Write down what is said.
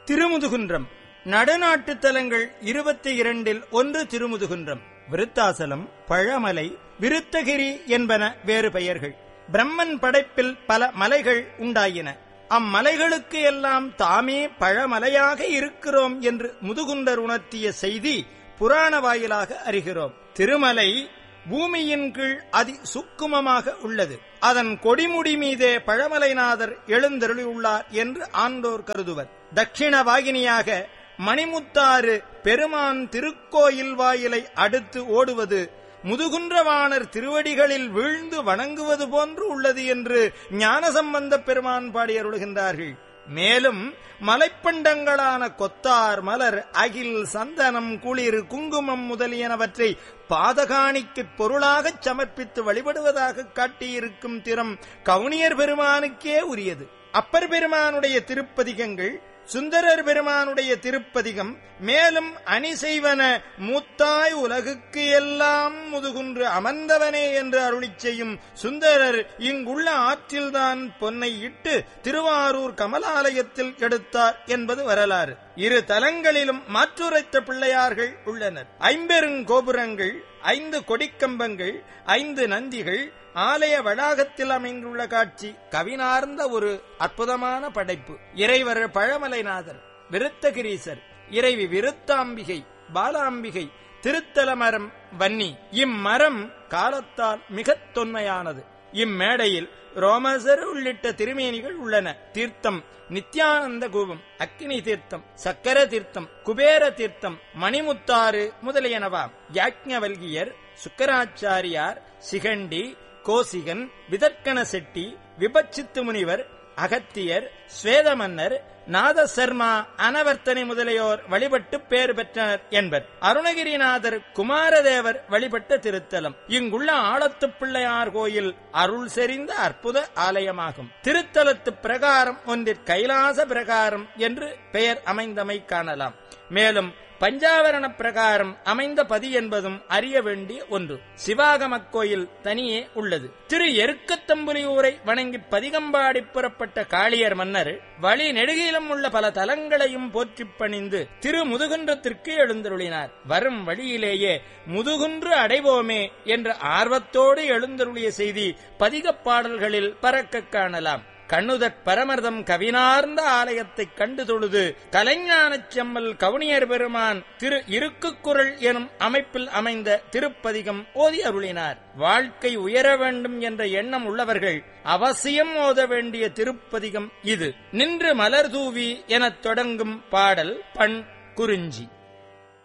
திருமுதுகுன்றம் நடுநாட்டு தலங்கள் இருபத்தி இரண்டில் ஒன்று திருமுதுகுன்றம் விருத்தாசலம் பழமலை விருத்தகிரி என்பன வேறு பெயர்கள் பிரம்மன் படைப்பில் பல மலைகள் உண்டாயின அம்மலைகளுக்கு எல்லாம் தாமே பழமலையாக இருக்கிறோம் என்று முதுகுண்டர் உணர்த்திய செய்தி புராண வாயிலாக அறிகிறோம் திருமலை பூமியின் கீழ் அதி சுக்குமமாக உள்ளது அதன் கொடிமுடி மீதே பழமலைநாதர் எழுந்தருளியுள்ளார் என்று ஆண்டோர் கருதுவர் தட்சிண வாகினியாக மணிமுத்தாறு பெருமான் திருக்கோயில் வாயிலை அடுத்து ஓடுவது முதுகுன்றவாணர் திருவடிகளில் வீழ்ந்து வணங்குவது போன்று உள்ளது என்று ஞானசம்பந்த பெருமான் பாடியருளுகின்றார்கள் மேலும் மலைப்பண்டங்களான கொத்தார் மலர் அகில் சந்தனம் குளிர் குங்குமம் முதலியனவற்றை பாதகாணிக்கு பொருளாகச் சமர்ப்பித்து வழிபடுவதாக காட்டியிருக்கும் திறம் கவுனியர் பெருமானுக்கே உரியது அப்பர் பெருமானுடைய திருப்பதிகங்கள் சுந்தரர் பெருமானுடைய திருப்பதிகம் மேலும் அணி செய்வன மூத்தாய் உலகுக்கு எல்லாம் முதுகுன்று அமர்ந்தவனே என்று அருளிச் செய்யும் சுந்தரர் இங்குள்ள ஆற்றில்தான் பொன்னை இட்டு திருவாரூர் கமலாலயத்தில் எடுத்தார் என்பது வரலாறு இரு தலங்களிலும் மாற்றுரைத்த பிள்ளையார்கள் உள்ளனர் ஐம்பெருங்கோபுரங்கள் ஐந்து கொடிக்கம்பங்கள் ஐந்து நந்திகள் ஆலய வளாகத்தில் அமைந்துள்ள காட்சி கவினார்ந்த ஒரு அற்புதமான படைப்பு இறைவர் பழமலைநாதர் விருத்தகிரீசர் இறைவி விருத்தாம்பிகை பாலாம்பிகை திருத்தலமரம் வன்னி இம்மரம் காலத்தால் மிகத் தொன்மையானது இம்மேடையில் ரோமசர் உள்ளிட்ட திருமேனிகள் உள்ளன தீர்த்தம் நித்யானந்த கூபம் அக்னி தீர்த்தம் சக்கர தீர்த்தம் குபேர தீர்த்தம் மணிமுத்தாறு முதலியனவாம் யாக்ஞவல்கியர் சுக்கராச்சாரியார் சிகண்டி கோசிகன் விதர்க்கண செட்டி விபச்சித்து முனிவர் அகத்தியர் ஸ்வேதமன்னர் நாதசர்மா அனவர்த்தனை முதலியோர் வழிபட்டு பேர் பெற்றனர் என்பர் அருணகிரிநாதர் குமாரதேவர் வழிபட்ட திருத்தலம் இங்குள்ள ஆழத்து பிள்ளையார் கோயில் அருள் செறிந்த அற்புத ஆலயமாகும் திருத்தலத்து பிரகாரம் ஒன்றிற் கைலாச பிரகாரம் என்று பெயர் அமைந்தமை காணலாம் மேலும் பஞ்சாவரண பிரகாரம் அமைந்த பதி என்பதும் அறிய வேண்டிய ஒன்று சிவாகமக் கோயில் தனியே உள்ளது திரு எருக்கத்தம்புலியூரை வணங்கி பதிகம்பாடி புறப்பட்ட காளியர் மன்னர் வழி நெடுகிலும் உள்ள பல தலங்களையும் போற்றிப் பணிந்து திரு முதுகுன்றத்திற்கு எழுந்தருளினார் வரும் வழியிலேயே முதுகுன்று அடைவோமே என்ற ஆர்வத்தோடு எழுந்தருளிய செய்தி பதிகப் பாடல்களில் பறக்க காணலாம் கண்ணுதற் பரமர்தம் கவினார்ந்த ஆலயத்தைக் கண்டு தொழுது கலைஞானச் செம்மல் கவுனியர் பெருமான் திரு இருக்குக்குரல் எனும் அமைப்பில் அமைந்த திருப்பதிகம் ஓதி அருளினார் வாழ்க்கை உயர வேண்டும் என்ற எண்ணம் உள்ளவர்கள் அவசியம் ஓத வேண்டிய திருப்பதிகம் இது நின்று மலர் தூவி எனத் தொடங்கும் பாடல் பண் குறிஞ்சி